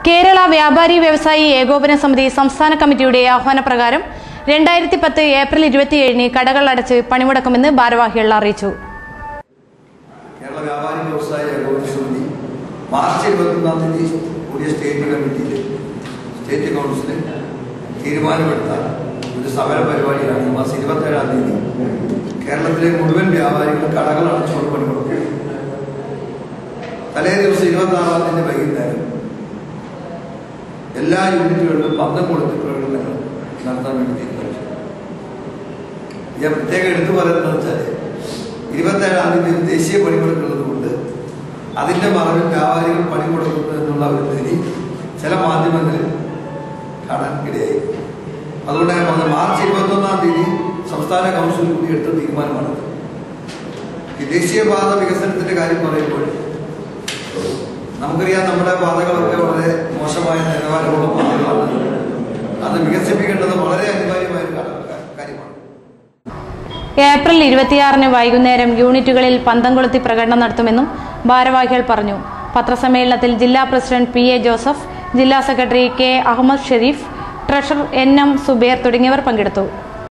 കേരള വ്യാപാരി വ്യവസായി ഏകോപന സമിതി സംസ്ഥാന കമ്മിറ്റിയുടെ ആഹ്വാനപ്രകാരം രണ്ടായിരത്തി പത്ത് ഏപ്രിൽ ഇരുപത്തിയേഴിന് കടകൾ അടച്ച് പണിമുടക്കുമെന്ന് ഭാരവാഹികൾ അറിയിച്ചു കേരള വ്യാപാരി വ്യവസായ ഏകോപന സമിതി മാർച്ച് ഇരുപത്തൊന്നാം തീയതി കൂടിയ സ്റ്റേറ്റ് കമ്മിറ്റിയിൽ സ്റ്റേറ്റ് കൗൺസിലിൽ തീരുമാനമെടുത്ത ഒരു സമര പരിപാടിയാണ് ഈ മാസം ഇരുപത്തേഴാം തീയതി കേരളത്തിലെ മുഴുവൻ വ്യാപാരികൾ കടകൾ അടച്ചുകൊണ്ട് പണിമുടക്കും തലേ ദിവസം ഇരുപത്തി ആറാം തീയതി വൈകുന്നേരം എല്ലാ യൂണിറ്റുകളിലും പന്തം കൊടുത്ത് പ്രകടനങ്ങൾ നടത്താൻ വേണ്ടി തീരുമാനിച്ചു ഞാൻ പ്രത്യേകം എടുത്തു പറയുന്നത് വെച്ചാൽ ഇരുപത്തേഴാം തീയതി ഒരു ദേശീയ പണിമുടക്കുള്ളത് കൊണ്ട് അതിന്റെ മറവിൽ വ്യാപാരികൾ പണിമുടക്കുന്നു എന്നുള്ള ഒരു ധരി ചില മാധ്യമങ്ങളിൽ കാണാൻ ഇടയായി അതുകൊണ്ട് ഞാൻ പറഞ്ഞത് മാർച്ച് ഇരുപത്തൊന്നാം തീയതി സംസ്ഥാന കൗൺസിൽ കൂടി എടുത്ത തീരുമാനമാണത് ഈ ദേശീയപാത വികസനത്തിന്റെ കാര്യം പറയുമ്പോൾ നമുക്കറിയാം നമ്മുടെ പാതകളൊക്കെ വളരെ മോശമായ നിലവാരമുള്ള പാതകളാണ് അത് വികസിപ്പിക്കേണ്ടത് വളരെ അനിവാര്യമായ ഒരു കാ- കാര്യമാണ് ഏപ്രിൽ ഇരുപത്തിയാറിന് വൈകുന്നേരം യൂണിറ്റുകളിൽ പന്തം കൊളുത്തി പ്രകടനം നടത്തുമെന്നും ഭാരവാഹികൾ പറഞ്ഞു പത്രസമ്മേളനത്തിൽ ജില്ലാ പ്രസിഡന്റ് പി എ ജോസഫ് ജില്ലാ secretary K Ahmed Sharif treasurer N M Zubair തുടങ്ങിയവർ പങ്കെടുത്തു